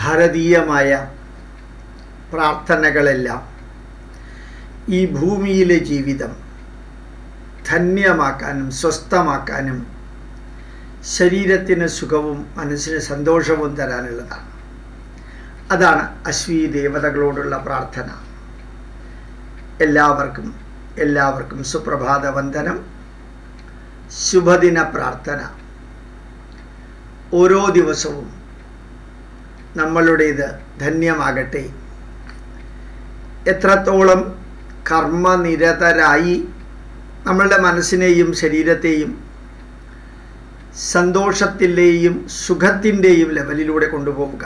ഭാരതീയമായ പ്രാർത്ഥനകളെല്ലാം ഈ ഭൂമിയിലെ ജീവിതം ധന്യമാക്കാനും സ്വസ്ഥമാക്കാനും ശരീരത്തിന് സുഖവും മനസ്സിന് സന്തോഷവും തരാനുള്ളതാണ് അതാണ് അശ്വി ദേവതകളോടുള്ള പ്രാർത്ഥന എല്ലാവർക്കും എല്ലാവർക്കും സുപ്രഭാത വന്ദനം ശുഭദിന പ്രാർത്ഥന ഓരോ ദിവസവും നമ്മളുടേത് ധന്യമാകട്ടെ എത്രത്തോളം കർമ്മനിരതരായി നമ്മളുടെ മനസ്സിനെയും ശരീരത്തെയും സന്തോഷത്തിൻ്റെയും സുഖത്തിൻ്റെയും ലെവലിലൂടെ കൊണ്ടുപോവുക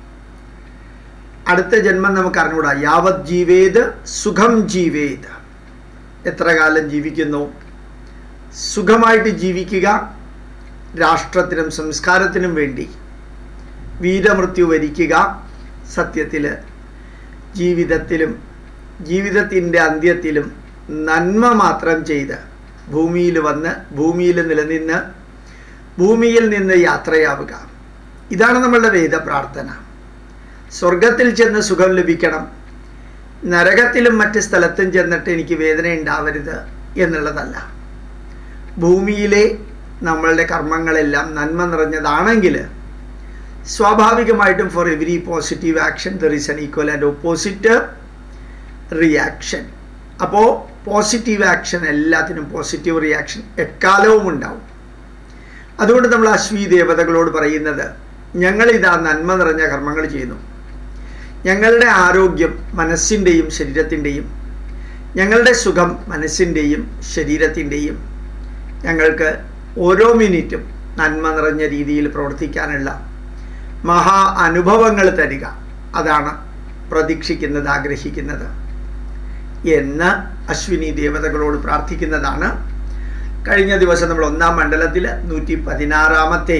അടുത്ത ജന്മം നമുക്ക് അറിഞ്ഞുകൂടാ യാവത് ജീവേത് സുഖം ജീവേത് എത്ര കാലം ജീവിക്കുന്നു സുഖമായിട്ട് ജീവിക്കുക രാഷ്ട്രത്തിനും സംസ്കാരത്തിനും വേണ്ടി വീരമൃത്യു വരിക്കുക സത്യത്തിൽ ജീവിതത്തിലും ജീവിതത്തിൻ്റെ അന്ത്യത്തിലും നന്മ മാത്രം ചെയ്ത് ഭൂമിയിൽ വന്ന് ഭൂമിയിൽ നിലനിന്ന് ഭൂമിയിൽ നിന്ന് യാത്രയാവുക ഇതാണ് നമ്മളുടെ വേദപ്രാർത്ഥന സ്വർഗത്തിൽ ചെന്ന് സുഖം ലഭിക്കണം നരകത്തിലും മറ്റ് സ്ഥലത്തും ചെന്നിട്ട് എനിക്ക് വേദന ഉണ്ടാവരുത് എന്നുള്ളതല്ല ഭൂമിയിലെ നമ്മളുടെ കർമ്മങ്ങളെല്ലാം നന്മ നിറഞ്ഞതാണെങ്കിൽ സ്വാഭാവികമായിട്ടും for every positive action there is an equal and opposite reaction അപ്പോൾ പോസിറ്റീവ് ആക്ഷൻ എല്ലാത്തിനും പോസിറ്റീവ് റിയാക്ഷൻ എക്കാലവും ഉണ്ടാവും അതുകൊണ്ട് നമ്മൾ അശ്വി ദേവതകളോട് പറയുന്നത് ഞങ്ങളിതാ നന്മ നിറഞ്ഞ കർമ്മങ്ങൾ ചെയ്യുന്നു ഞങ്ങളുടെ ആരോഗ്യം മനസ്സിൻ്റെയും ശരീരത്തിൻ്റെയും ഞങ്ങളുടെ സുഖം മനസ്സിൻ്റെയും ശരീരത്തിൻ്റെയും ഞങ്ങൾക്ക് ഓരോ മിനിറ്റും നന്മ നിറഞ്ഞ രീതിയിൽ പ്രവർത്തിക്കാനുള്ള മഹാ അനുഭവങ്ങൾ തരിക അതാണ് പ്രതീക്ഷിക്കുന്നത് ആഗ്രഹിക്കുന്നത് എന്ന് അശ്വിനി ദേവതകളോട് പ്രാർത്ഥിക്കുന്നതാണ് കഴിഞ്ഞ ദിവസം നമ്മൾ ഒന്നാം മണ്ഡലത്തിൽ നൂറ്റി പതിനാറാമത്തെ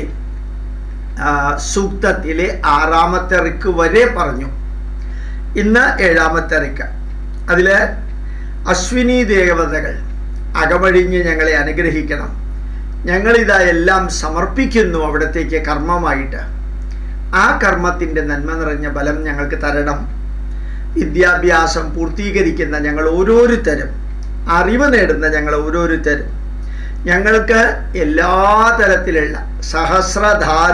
സൂക്തത്തിലെ ആറാമത്തെ റിക്ക് വരെ പറഞ്ഞു ഇന്ന് ഏഴാമത്തെ റിക്ക് അതിൽ അശ്വിനി ദേവതകൾ അകമഴിഞ്ഞ് ഞങ്ങളെ അനുഗ്രഹിക്കണം ഞങ്ങളിതാ എല്ലാം സമർപ്പിക്കുന്നു അവിടത്തേക്ക് കർമ്മമായിട്ട് ആ കർമ്മത്തിൻ്റെ നന്മ നിറഞ്ഞ ബലം ഞങ്ങൾക്ക് തരണം വിദ്യാഭ്യാസം പൂർത്തീകരിക്കുന്ന ഞങ്ങൾ ഓരോരുത്തരും അറിവ് നേടുന്ന ഞങ്ങൾ ഓരോരുത്തരും ഞങ്ങൾക്ക് എല്ലാ തരത്തിലുള്ള സഹസ്രധാര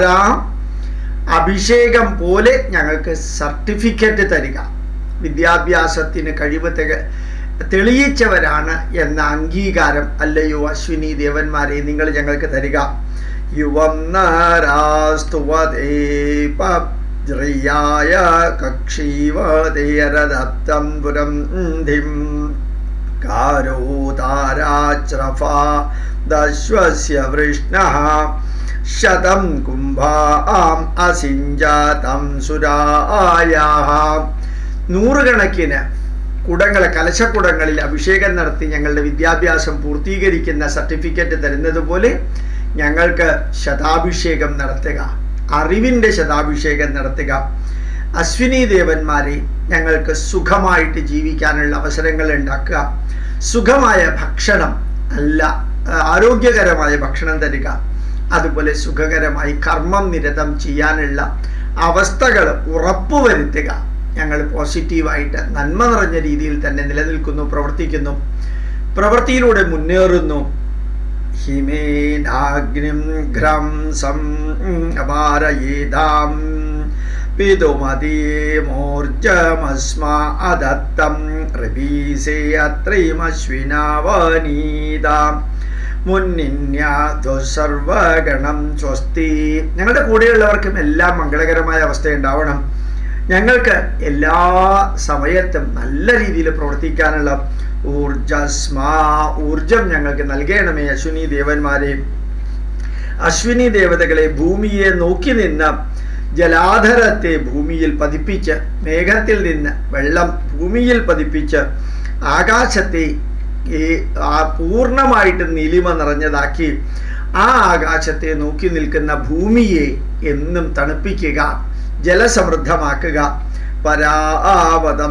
അഭിഷേകം പോലെ ഞങ്ങൾക്ക് സർട്ടിഫിക്കറ്റ് തരിക വിദ്യാഭ്യാസത്തിന് കഴിവ് തിക തെളിയിച്ചവരാണ് എന്ന അംഗീകാരം അല്ലയോ അശ്വിനി ദേവന്മാരെ നിങ്ങൾ ഞങ്ങൾക്ക് തരിക യുവം നാരാസ്തുവദേപ കക്ഷീവതേരദപ്തം പുരം ധിം കാരോതാരാച്രഫാ ദശ്വസ്യ വൃഷ്ണഃ ശതം കുംഭാം അസിഞ്ചാതം സുരായാഹ നൂറുകണക്കിന് കുടങ്ങളെ കലശക്കുടങ്ങളിൽ അഭിഷേകം നടത്തി ഞങ്ങളുടെ വിദ്യാഭ്യാസം പൂർത്തീകരിക്കുന്ന സർട്ടിഫിക്കറ്റ് തരുന്നത് പോലെ ഞങ്ങൾക്ക് ശതാഭിഷേകം നടത്തുക അറിവിൻ്റെ ശതാഭിഷേകം നടത്തുക അശ്വിനി ദേവന്മാരെ ഞങ്ങൾക്ക് സുഖമായിട്ട് ജീവിക്കാനുള്ള അവസരങ്ങൾ ഉണ്ടാക്കുക സുഖമായ ഭക്ഷണം അല്ല ആരോഗ്യകരമായ ഭക്ഷണം തരിക അതുപോലെ സുഖകരമായി കർമ്മം നിരതം ചെയ്യാനുള്ള അവസ്ഥകൾ ഉറപ്പുവരുത്തുക ഞങ്ങൾ പോസിറ്റീവായിട്ട് നന്മ നിറഞ്ഞ രീതിയിൽ തന്നെ നിലനിൽക്കുന്നു പ്രവർത്തിക്കുന്നു പ്രവൃത്തിയിലൂടെ മുന്നേറുന്നു ഹിമേനാഗ്നിം ഘ്രം സം അപാരയേതാം പിതുമതീമോർജമസ്മാ അദത്തം ഋപീസേ അത്രയുമശ്വിനാവനീതാം മുന്നിന്യാതു സർവഗണം സ്വസ്തി ഞങ്ങളുടെ കൂടെയുള്ളവർക്കും എല്ലാം മംഗളകരമായ അവസ്ഥ ഉണ്ടാവണം ഞങ്ങൾക്ക് എല്ലാ സമയത്തും നല്ല രീതിയിൽ പ്രവർത്തിക്കാനുള്ള ഊർജസ്മാ ഊർജം ഞങ്ങൾക്ക് നൽകണമേ അശ്വിനി ദേവന്മാരെ അശ്വിനി ദേവതകളെ ഭൂമിയെ നോക്കി നിന്ന് ജലാധരത്തെ ഭൂമിയിൽ പതിപ്പിച്ച് മേഘത്തിൽ നിന്ന് വെള്ളം ഭൂമിയിൽ പതിപ്പിച്ച് ആകാശത്തെ ഈ ആ പൂർണ്ണമായിട്ട് നീലിമ നിറഞ്ഞതാക്കി ആ ആകാശത്തെ നോക്കി നിൽക്കുന്ന ഭൂമിയെ എന്നും തണുപ്പിക്കുക ജലസമൃദ്ധമാക്കുക പരാവതം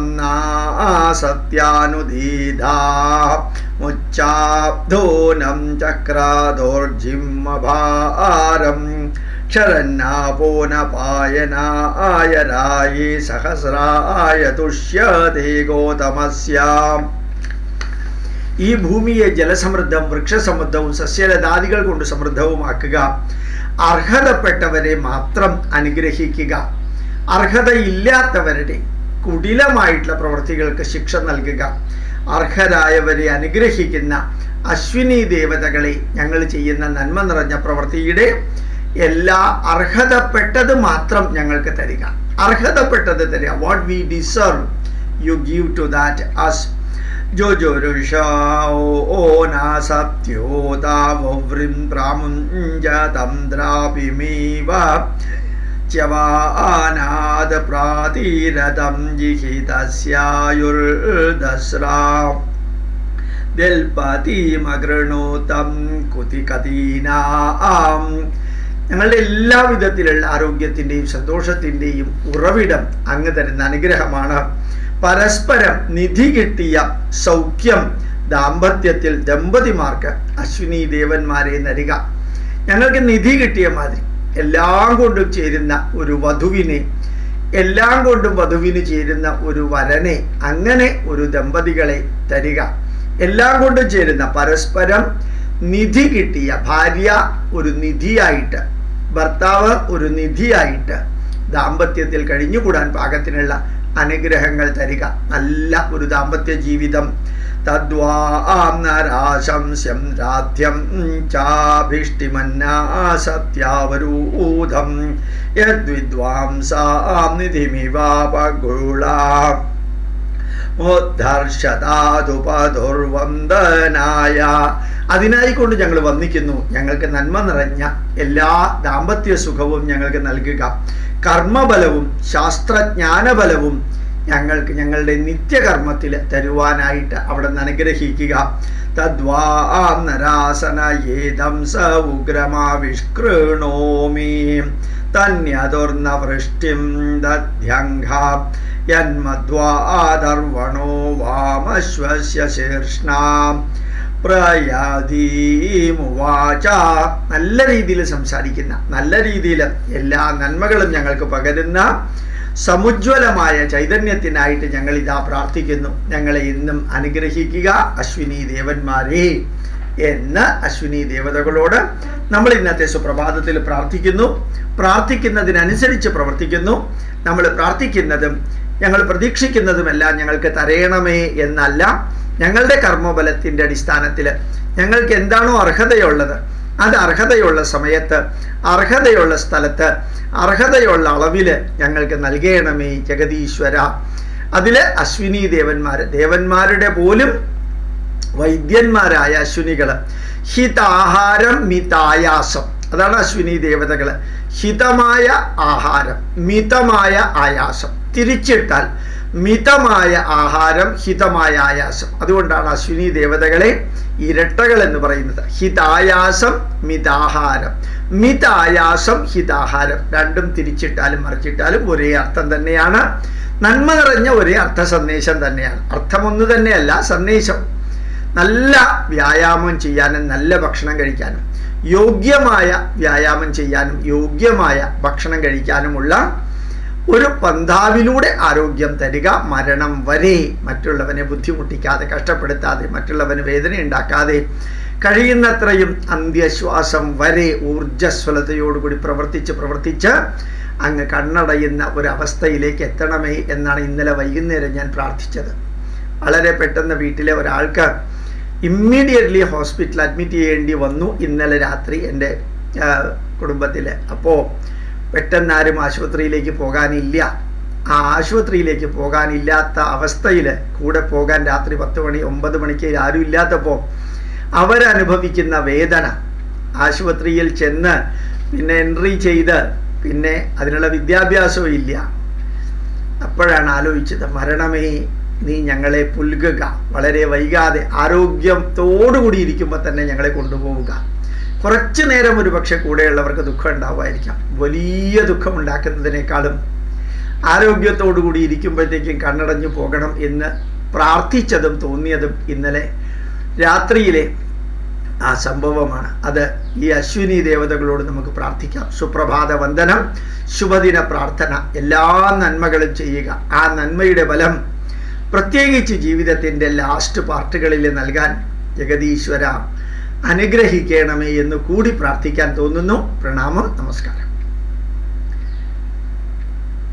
സത്യാനുദീധാ മുച്ചാബ്ധോനം ചക്രാദോർജിമഭാരം ക്ഷരന്നാപോനപായനായ രായേ സഹസ്രായ തുഷ്യതേ ഗോതമസ്യാം ഈ ഭൂമിയെ ജലസമൃദ്ധം വൃക്ഷസമൃദ്ധവും സസ്യലതാദികൾ കൊണ്ട് സമൃദ്ധവുമാക്കുക അർഹതപ്പെട്ടവരെ മാത്രം അനുഗ്രഹിക്കുക അർഹതയില്ലാത്തവരുടെ കുടിലമായിട്ടുള്ള പ്രവൃത്തികൾക്ക് ശിക്ഷ നൽകുക അർഹരായവരെ അനുഗ്രഹിക്കുന്ന അശ്വിനി ദേവതകളെ ഞങ്ങൾ ചെയ്യുന്ന നന്മ നിറഞ്ഞ പ്രവൃത്തിയുടെ എല്ലാ അർഹതപ്പെട്ടത് മാത്രം ഞങ്ങൾക്ക് തരിക അർഹതപ്പെട്ടത് തരിക what we deserve you give to that us ജോജോരുഷോനാസത്യോതാവൃം പ്രാമുഞ്ചതന്ത്രാപിമീവ ച്യവാനാദ പ്രാതീരതം ജിഹിതസ്യായുർദസ്രാ ദൽപതിമകൃണോതം കുതികതീനാം ഞങ്ങളുടെ എല്ലാ വിധത്തിലുള്ള ആരോഗ്യത്തിൻ്റെയും സന്തോഷത്തിൻ്റെയും ഉറവിടം അങ്ങ് തരുന്ന അനുഗ്രഹമാണ് പരസ്പരം നിധി കിട്ടിയ സൗഖ്യം ദാമ്പത്യത്തിൽ ദമ്പതിമാർക്ക് അശ്വിനി ദേവന്മാരെ നരിക ഞങ്ങൾക്ക് നിധി കിട്ടിയ മാതിരി എല്ലാം കൊണ്ടും ചേരുന്ന ഒരു വധുവിനെ എല്ലാം കൊണ്ടും വധുവിന് ചേരുന്ന ഒരു വരനെ അങ്ങനെ ഒരു ദമ്പതികളെ തരിക എല്ലാം കൊണ്ടും ചേരുന്ന പരസ്പരം നിധി കിട്ടിയ ഭാര്യ ഒരു നിധിയായിട്ട് ഭർത്താവ് ഒരു നിധിയായിട്ട് ദാമ്പത്യത്തിൽ കഴിഞ്ഞുകൂടാൻ പാകത്തിനുള്ള അനുഗ്രഹങ്ങൾ തരിക നല്ല ഒരു ദാമ്പത്യ ജീവിതം തദ്വാംനരാശംസ്യം രാധ്യം ചാഭിഷ്ടിമന്നാ സത്യാവരൂധം യദ്വിദ്വാംസാം നിധിമിവാപഗുളാ മുദ്ധർഷതാതുപതുർവന്ദനായ അതിനായി കൊണ്ട് ഞങ്ങൾ വന്നിക്കുന്നു ഞങ്ങൾക്ക് നന്മ നിറഞ്ഞ എല്ലാ ദാമ്പത്യ സുഖവും ഞങ്ങൾക്ക് നൽകുക കർമ്മബലവും ശാസ്ത്രജ്ഞാനബലവും ഞങ്ങൾക്ക് ഞങ്ങളുടെ നിത്യകർമ്മത്തിൽ തരുവാനായിട്ട് അവിടെ നിന്ന് അനുഗ്രഹിക്കുക തദ്വാം നരാസനയേതം സ ഉഗ്രമാവിഷ്കൃണോമി തന്യതുർന്ന വൃഷ്ടിം ദധ്യങ്ഘ യന്മദ്വാദർവണോ വാമശ്വസ്യ ശീർഷ്ണാം പ്രയാതീമുവാച നല്ല രീതിയിൽ സംസാരിക്കുന്ന നല്ല രീതിയിൽ എല്ലാ നന്മകളും ഞങ്ങൾക്ക് പകരുന്ന സമുജ്വലമായ ചൈതന്യത്തിനായിട്ട് ഞങ്ങൾ ഇതാ പ്രാർത്ഥിക്കുന്നു ഞങ്ങളെ ഇന്നും അനുഗ്രഹിക്കുക അശ്വിനി ദേവന്മാരെ എന്ന് അശ്വിനി ദേവതകളോട് നമ്മൾ ഇന്നത്തെ സുപ്രഭാതത്തിൽ പ്രാർത്ഥിക്കുന്നു പ്രാർത്ഥിക്കുന്നതിനനുസരിച്ച് പ്രവർത്തിക്കുന്നു നമ്മൾ പ്രാർത്ഥിക്കുന്നതും ഞങ്ങൾ പ്രതീക്ഷിക്കുന്നതുമെല്ലാം ഞങ്ങൾക്ക് തരയണമേ എന്നല്ല ഞങ്ങളുടെ കർമ്മബലത്തിൻ്റെ അടിസ്ഥാനത്തിൽ ഞങ്ങൾക്ക് എന്താണോ അർഹതയുള്ളത് അത് അർഹതയുള്ള സമയത്ത് അർഹതയുള്ള സ്ഥലത്ത് അർഹതയുള്ള അളവിൽ ഞങ്ങൾക്ക് നൽകണമേ ജഗതീശ്വര അതിൽ അശ്വിനി ദേവന്മാർ ദേവന്മാരുടെ പോലും വൈദ്യന്മാരായ അശ്വിനികൾ ഹിതാഹാരം മിതായാസം അതാണ് അശ്വിനി ദേവതകൾ ഹിതമായ ആഹാരം മിതമായ ആയാസം തിരിച്ചിട്ടാൽ മിതമായ ആഹാരം ഹിതമായ ആയാസം അതുകൊണ്ടാണ് അശ്വിനി ദേവതകളെ ഇരട്ടകൾ എന്ന് പറയുന്നത് ഹിതായാസം മിതാഹാരം മിതായാസം ഹിതാഹാരം രണ്ടും തിരിച്ചിട്ടാലും മറിച്ചിട്ടാലും ഒരേ അർത്ഥം തന്നെയാണ് നന്മ നിറഞ്ഞ ഒരേ അർത്ഥ സന്ദേശം തന്നെയാണ് അർത്ഥമൊന്നു തന്നെയല്ല സന്ദേശം നല്ല വ്യായാമം ചെയ്യാനും നല്ല ഭക്ഷണം കഴിക്കാനും യോഗ്യമായ വ്യായാമം ചെയ്യാനും യോഗ്യമായ ഭക്ഷണം കഴിക്കാനുമുള്ള ഒരു പന്ഥാവിലൂടെ ആരോഗ്യം തരിക മരണം വരെ മറ്റുള്ളവനെ ബുദ്ധിമുട്ടിക്കാതെ കഷ്ടപ്പെടുത്താതെ മറ്റുള്ളവന് വേദന ഉണ്ടാക്കാതെ കഴിയുന്നത്രയും അന്ത്യശ്വാസം വരെ ഊർജ്ജസ്വലതയോടുകൂടി പ്രവർത്തിച്ച് പ്രവർത്തിച്ച് അങ്ങ് കണ്ണടയുന്ന ഒരവസ്ഥയിലേക്ക് എത്തണമേ എന്നാണ് ഇന്നലെ വൈകുന്നേരം ഞാൻ പ്രാർത്ഥിച്ചത് വളരെ പെട്ടെന്ന് വീട്ടിലെ ഒരാൾക്ക് ഇമ്മീഡിയറ്റ്ലി ഹോസ്പിറ്റൽ അഡ്മിറ്റ് ചെയ്യേണ്ടി വന്നു ഇന്നലെ രാത്രി എൻ്റെ കുടുംബത്തിൽ അപ്പോൾ പെട്ടെന്ന് ആരും ആശുപത്രിയിലേക്ക് പോകാനില്ല ആ ആശുപത്രിയിലേക്ക് പോകാനില്ലാത്ത അവസ്ഥയിൽ കൂടെ പോകാൻ രാത്രി പത്ത് മണി ഒമ്പത് മണിക്ക് ആരും ഇല്ലാത്തപ്പോൾ അവരനുഭവിക്കുന്ന വേദന ആശുപത്രിയിൽ ചെന്ന് പിന്നെ എൻട്രി ചെയ്ത് പിന്നെ അതിനുള്ള വിദ്യാഭ്യാസവും ഇല്ല അപ്പോഴാണ് ആലോചിച്ചത് മരണമേ നീ ഞങ്ങളെ പുൽകുക വളരെ വൈകാതെ ആരോഗ്യത്തോടുകൂടി ഇരിക്കുമ്പോൾ തന്നെ ഞങ്ങളെ കൊണ്ടുപോവുക കുറച്ചു നേരം ഒരു പക്ഷെ കൂടെയുള്ളവർക്ക് ദുഃഖം ഉണ്ടാവുമായിരിക്കാം വലിയ ദുഃഖം ഉണ്ടാക്കുന്നതിനേക്കാളും ആരോഗ്യത്തോടു കൂടി ഇരിക്കുമ്പോഴത്തേക്കും കണ്ണടഞ്ഞു പോകണം എന്ന് പ്രാർത്ഥിച്ചതും തോന്നിയതും ഇന്നലെ രാത്രിയിലെ ആ സംഭവമാണ് അത് ഈ അശ്വിനി ദേവതകളോട് നമുക്ക് പ്രാർത്ഥിക്കാം സുപ്രഭാത വന്ദനം ശുഭദിന പ്രാർത്ഥന എല്ലാ നന്മകളും ചെയ്യുക ആ നന്മയുടെ ബലം പ്രത്യേകിച്ച് ജീവിതത്തിൻ്റെ ലാസ്റ്റ് പാർട്ടുകളിൽ നൽകാൻ ജഗതീശ്വര അനുഗ്രഹിക്കണമേ എന്ന് കൂടി പ്രാർത്ഥിക്കാൻ തോന്നുന്നു പ്രണാമം നമസ്കാരം